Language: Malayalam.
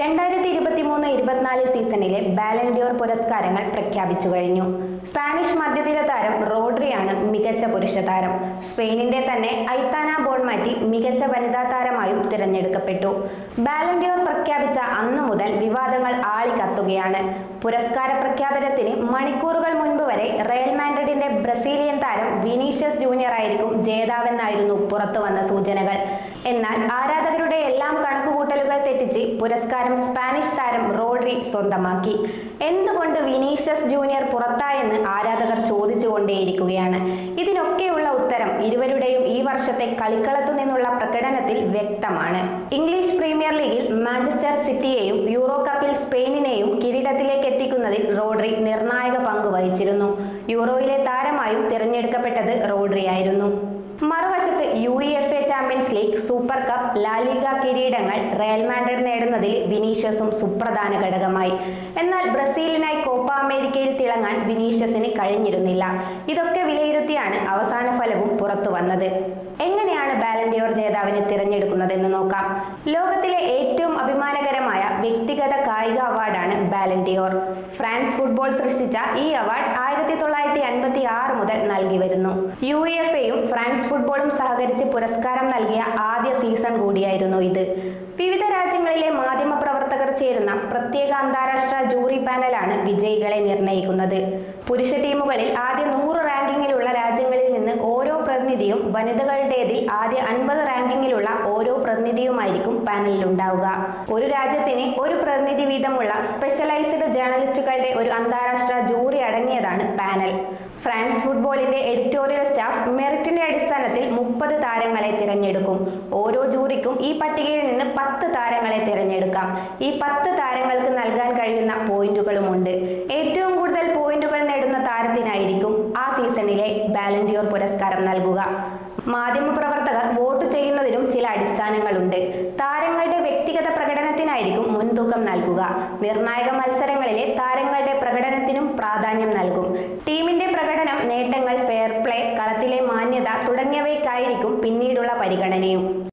രണ്ടായിരത്തി ഇരുപത്തി മൂന്ന് ഇരുപത്തിനാല് സീസണിലെ ബാലൻഡിയോർ പുരസ്കാരങ്ങൾ പ്രഖ്യാപിച്ചു കഴിഞ്ഞു സ്പാനിഷ് മധ്യനിര താരം റോഡ്രിയാണ് മികച്ച പുരുഷ താരം സ്പെയിനിന്റെ തന്നെ ഐത്താന ബോൾമാറ്റി മികച്ച വനിതാ താരമായും തിരഞ്ഞെടുക്കപ്പെട്ടു ബാലൻഡിയോർ പ്രഖ്യാപിച്ച അന്നു മുതൽ വിവാദങ്ങൾ ആളിക്കത്തുകയാണ് പുരസ്കാര പ്രഖ്യാപനത്തിന് മണിക്കൂറുകൾ മുൻപ് വരെ റയൽ മാൻഡ്രിഡിന്റെ ബ്രസീലിയൻ താരം വിനീഷ്യസ് ജൂനിയർ ആയിരിക്കും ജേതാവെന്നായിരുന്നു പുറത്തു വന്ന സൂചനകൾ എന്നാൽ ആരാധകരുടെ എല്ലാം കണക്കുകൂട്ടലുകൾ തെറ്റിച്ച് പുരസ്കാരം സ്പാനിഷ് താരം റോഡ്രി സ്വന്തമാക്കി എന്തുകൊണ്ട് വിനീഷ്യസ് ജൂനിയർ പുറത്തായെന്ന് ആരാധകർ ചോദിച്ചുകൊണ്ടേയിരിക്കുകയാണ് ഇതിനൊക്കെയുള്ള ഉത്തരം ഇരുവരുടെയും ഈ വർഷത്തെ കളിക്കളത്തു നിന്നുള്ള പ്രകടനത്തിൽ വ്യക്തമാണ് ഇംഗ്ലീഷ് പ്രീമിയർ ലീഗിൽ മാഞ്ചസ്റ്റർ സിറ്റിയെയും യൂറോ കപ്പിൽ സ്പെയിനിനെയും കിരീടത്തിലേക്ക് എത്തിക്കുന്നതിൽ റോഡ്രി നിർണായക പങ്ക് വഹിച്ചിരുന്നു യൂറോയിലെ താരമായും തിരഞ്ഞെടുക്കപ്പെട്ടത് റോഡ്രി ആയിരുന്നു മറുവശത്ത് U E F A Champions League Super Cup La Liga കിരീടങ്ങൾ റയൽ മാഡ്രിഡ് നേടുന്നതിൽ വിനീഷ്യസും സുപ്രധാന ഘടകമായി എന്നാൽ ബ്രസീലിനായി കോപ്പ അമേരിക്കയിൽ തിളങ്ങാൻ വിനീഷ്യസിന് കഴിഞ്ഞിരുന്നില്ല ഇതൊക്കെ വിലയിരുത്തിയാണ് അവസാന ഫലവും പുറത്തു വന്നത് എങ്ങനെയാണ് ബാലൻഡിയോർ ജേതാവിനെ തിരഞ്ഞെടുക്കുന്നതെന്ന് നോക്കാം ലോകത്തിലെ ഏറ്റവും അഭിമാനകരമായ വ്യക്തിഗത കായിക അവാർഡാണ് ബാലൻഡിയോർ ഫ്രാൻസ് ഫുട്ബോൾ സൃഷ്ടിച്ച ഈ അവാർഡ് ആയിരത്തി തൊള്ളായിരത്തി അൻപത്തി ആറ് മുതൽ നൽകി വരുന്നു യു എഫ് എയും ഫ്രാൻസ് ഫുട്ബോളും സഹകരിച്ച് പുരസ്കാരം നൽകിയ ആദ്യ സീസൺ കൂടിയായിരുന്നു ഇത് വിവിധ രാജ്യങ്ങളിലെ മാധ്യമ പ്രവർത്തകർ ചേരുന്ന പ്രത്യേക അന്താരാഷ്ട്ര ജൂറി പാനലാണ് വിജയികളെ നിർണ്ണയിക്കുന്നത് പുരുഷ ടീമുകളിൽ ആദ്യ നൂറ് റാങ്കിങ്ങിലുള്ള രാജ്യങ്ങളിൽ നിന്ന് ഓരോ പ്രതിനിധിയും വനിതകളുടേതിൽ ആദ്യ അൻപത് റാങ്കിങ്ങിലുള്ള ഓരോ പ്രതിനിധിയുമായിരിക്കും പാനലിൽ ഉണ്ടാവുക ഒരു രാജ്യത്തിന് ഒരു പ്രതിനിധി വീതമുള്ള സ്പെഷ്യലൈസ്ഡ് ജേർണലിസ്റ്റുകളുടെ ഒരു അന്താരാഷ്ട്ര ജൂറി അടങ്ങിയതാണ് പാനൽ ഫ്രാൻസ് ഫുട്ബോളിന്റെ എഡിറ്റോറിയൽ സ്റ്റാഫ് മെറിറ്റിന്റെ അടിസ്ഥാനത്തിൽ മുപ്പത് താരങ്ങളെ തിരഞ്ഞെടുക്കും ഓരോ ജൂറിക്കും ഈ പട്ടികയിൽ നിന്ന് പത്ത് താരങ്ങളെ തിരഞ്ഞെടുക്കാം ഈ പത്ത് താരങ്ങൾക്ക് നൽകാൻ കഴിയുന്ന പോയിന്റുകളുമുണ്ട് ഏറ്റവും കൂടുതൽ പോയിന്റുകൾ നേടുന്ന താരത്തിനായിരിക്കും ആ സീസണിലെ ബാലൻഡിയോർ പുരസ്കാരം നൽകുക മാധ്യമപ്രവർത്തകർ വോട്ട് ചെയ്യുന്നതിനും ചില അടിസ്ഥാനങ്ങളുണ്ട് താരങ്ങളുടെ വ്യക്തിഗത പ്രകടനത്തിനായിരിക്കും മുൻതൂക്കം നൽകുക നിർണായക മത്സരങ്ങളിലെ താരങ്ങളുടെ പ്രകടനത്തിനും പ്രാധാന്യം നൽകും ടീമിന്റെ പ്രകടനം നേട്ടങ്ങൾ ഫെയർ പ്ലേ കളത്തിലെ മാന്യത തുടങ്ങിയവയ്ക്കായിരിക്കും പിന്നീടുള്ള പരിഗണനയും